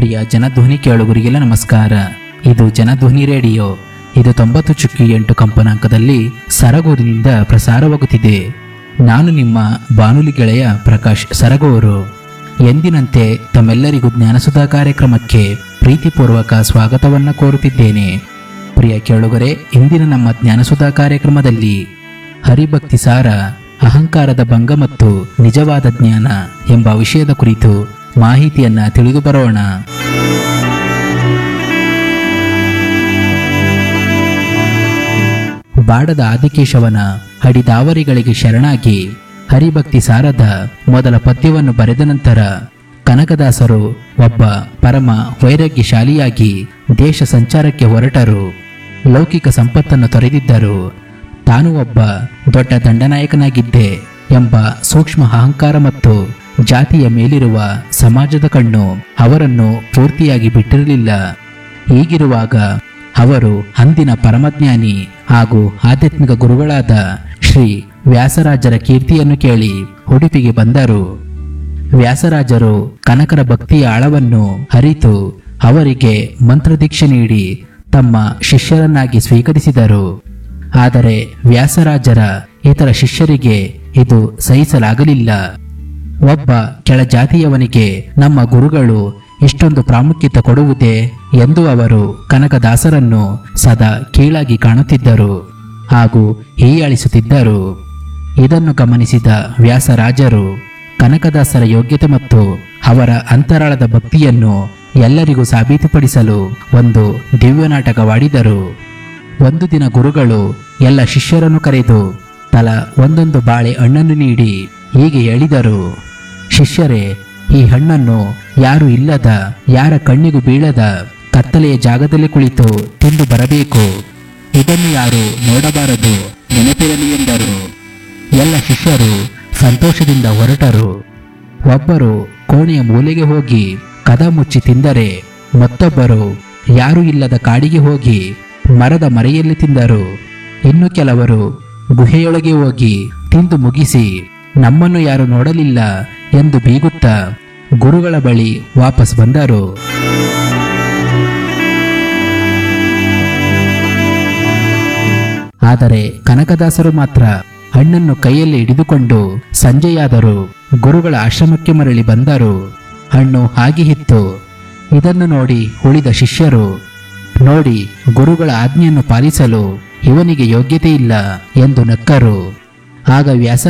ಪ್ರಿಯ ಜನಧ್ವನಿ ಕೇಳುಗರಿಗೆಲ್ಲ ನಮಸ್ಕಾರ ಇದು ಜನಧ್ವನಿ ರೇಡಿಯೋ ಇದು ತೊಂಬತ್ತು ಚುಕ್ಕಿ ಎಂಟು ಕಂಪನಾಂಕದಲ್ಲಿ ಸರಗೂರಿನಿಂದ ಪ್ರಸಾರವಾಗುತ್ತಿದೆ ನಾನು ನಿಮ್ಮ ಬಾನುಲಿ ಗೆಳೆಯ ಪ್ರಕಾಶ್ ಸರಗೂರು ಎಂದಿನಂತೆ ತಮ್ಮೆಲ್ಲರಿಗೂ ಜ್ಞಾನಸುಧಾ ಕಾರ್ಯಕ್ರಮಕ್ಕೆ ಪ್ರೀತಿಪೂರ್ವಕ ಸ್ವಾಗತವನ್ನು ಕೋರುತ್ತಿದ್ದೇನೆ ಪ್ರಿಯ ಕೇಳುಗರೆ ಇಂದಿನ ನಮ್ಮ ಜ್ಞಾನಸುಧಾ ಕಾರ್ಯಕ್ರಮದಲ್ಲಿ ಹರಿಭಕ್ತಿ ಸಾರ ಅಹಂಕಾರದ ಭಂಗ ಮತ್ತು ನಿಜವಾದ ಜ್ಞಾನ ಎಂಬ ವಿಷಯದ ಕುರಿತು ಮಾಹಿತಿಯನ್ನ ತಿಳಿದು ಬರೋಣ ಬಾಡದ ಆದಿಕೇಶವನ ಹಡಿದಾವರಿಗಳಿಗೆ ಶರಣಾಗಿ ಹರಿಭಕ್ತಿ ಸಾರದ ಮೊದಲ ಪದ್ಯವನ್ನು ಬರೆದ ನಂತರ ಕನಕದಾಸರು ಒಬ್ಬ ಪರಮ ವೈರಾಗ್ಯಶಾಲಿಯಾಗಿ ದೇಶ ಸಂಚಾರಕ್ಕೆ ಹೊರಟರು ಲೌಕಿಕ ಸಂಪತ್ತನ್ನು ತೊರೆದಿದ್ದರು ತಾನು ಒಬ್ಬ ದೊಡ್ಡ ದಂಡನಾಯಕನಾಗಿದ್ದೆ ಎಂಬ ಸೂಕ್ಷ್ಮ ಅಹಂಕಾರ ಮತ್ತು ಜಾತಿಯ ಮೇಲಿರುವ ಸಮಾಜದ ಕಣ್ಣು ಅವರನ್ನು ಪೂರ್ತಿಯಾಗಿ ಬಿಟ್ಟಿರಲಿಲ್ಲ ಹೀಗಿರುವಾಗ ಅವರು ಅಂದಿನ ಪರಮಜ್ಞಾನಿ ಹಾಗೂ ಆಧ್ಯಾತ್ಮಿಕ ಗುರುಗಳಾದ ಶ್ರೀ ವ್ಯಾಸರಾಜರ ಕೀರ್ತಿಯನ್ನು ಕೇಳಿ ಉಡುಪಿಗೆ ಬಂದರು ವ್ಯಾಸರಾಜರು ಕನಕರ ಭಕ್ತಿಯ ಆಳವನ್ನು ಅರಿತು ಅವರಿಗೆ ಮಂತ್ರದೀಕ್ಷೆ ನೀಡಿ ತಮ್ಮ ಶಿಷ್ಯರನ್ನಾಗಿ ಸ್ವೀಕರಿಸಿದರು ಆದರೆ ವ್ಯಾಸರಾಜರ ಇತರ ಶಿಷ್ಯರಿಗೆ ಇದು ಸಹಿಸಲಾಗಲಿಲ್ಲ ಒಬ್ಬ ಕೆಳಜಾತಿಯವನಿಗೆ ನಮ್ಮ ಗುರುಗಳು ಇಷ್ಟೊಂದು ಪ್ರಾಮುಖ್ಯತೆ ಕೊಡುವುದೇ ಎಂದು ಅವರು ಕನಕದಾಸರನ್ನು ಸದಾ ಕೀಳಾಗಿ ಕಾಣುತ್ತಿದ್ದರು ಹಾಗೂ ಹೀಯಾಳಿಸುತ್ತಿದ್ದರು ಇದನ್ನು ಗಮನಿಸಿದ ವ್ಯಾಸರಾಜರು ಕನಕದಾಸರ ಯೋಗ್ಯತೆ ಮತ್ತು ಅವರ ಅಂತರಾಳದ ಭಕ್ತಿಯನ್ನು ಎಲ್ಲರಿಗೂ ಸಾಬೀತುಪಡಿಸಲು ಒಂದು ದಿವ್ಯ ನಾಟಕವಾಡಿದರು ಒಂದು ದಿನ ಗುರುಗಳು ಎಲ್ಲ ಶಿಷ್ಯರನ್ನು ಕರೆದು ತಲಾ ಒಂದೊಂದು ಬಾಳೆ ಹಣ್ಣನ್ನು ನೀಡಿ ಹೀಗೆ ಹೇಳಿದರು ಶಿಷ್ಯರೇ ಈ ಹಣ್ಣನ್ನು ಯಾರು ಇಲ್ಲದ ಯಾರ ಕಣ್ಣಿಗೂ ಬೀಳದ ಕತ್ತಲೆಯ ಜಾಗದಲ್ಲಿ ಕುಳಿತು ತಿಂದು ಬರಬೇಕು ಇದನ್ನು ಯಾರು ನೋಡಬಾರದು ನೆನಪಿರಲಿ ಎಂದರು ಎಲ್ಲ ಶಿಷ್ಯರು ಸಂತೋಷದಿಂದ ಹೊರಟರು ಒಬ್ಬರು ಕೋಣೆಯ ಮೂಲೆಗೆ ಹೋಗಿ ಕದ ಮುಚ್ಚಿ ತಿಂದರೆ ಮತ್ತೊಬ್ಬರು ಯಾರೂ ಇಲ್ಲದ ಕಾಡಿಗೆ ಹೋಗಿ ಮರದ ಮರೆಯಲ್ಲಿ ತಿಂದರು ಇನ್ನು ಕೆಲವರು ಗುಹೆಯೊಳಗೆ ಹೋಗಿ ತಿಂದು ಮುಗಿಸಿ ನಮ್ಮನ್ನು ಯಾರು ನೋಡಲಿಲ್ಲ ಎಂದು ಬೀಗುತ್ತಾ ಗುರುಗಳ ಬಳಿ ವಾಪಸ್ ಬಂದರು ಆದರೆ ಕನಕದಾಸರು ಮಾತ್ರ ಹಣ್ಣನ್ನು ಕೈಯಲ್ಲಿ ಹಿಡಿದುಕೊಂಡು ಸಂಜೆಯಾದರು ಗುರುಗಳ ಆಶ್ರಮಕ್ಕೆ ಮರಳಿ ಬಂದರು ಹಣ್ಣು ಹಾಗೆ ಇತ್ತು ಇದನ್ನು ನೋಡಿ ಉಳಿದ ಶಿಷ್ಯರು ನೋಡಿ ಗುರುಗಳ ಆಜ್ಞೆಯನ್ನು ಪಾಲಿಸಲು ಇವನಿಗೆ ಯೋಗ್ಯತೆ ಇಲ್ಲ ಎಂದು ನಕ್ಕರು ಆಗ ವ್ಯಾಸ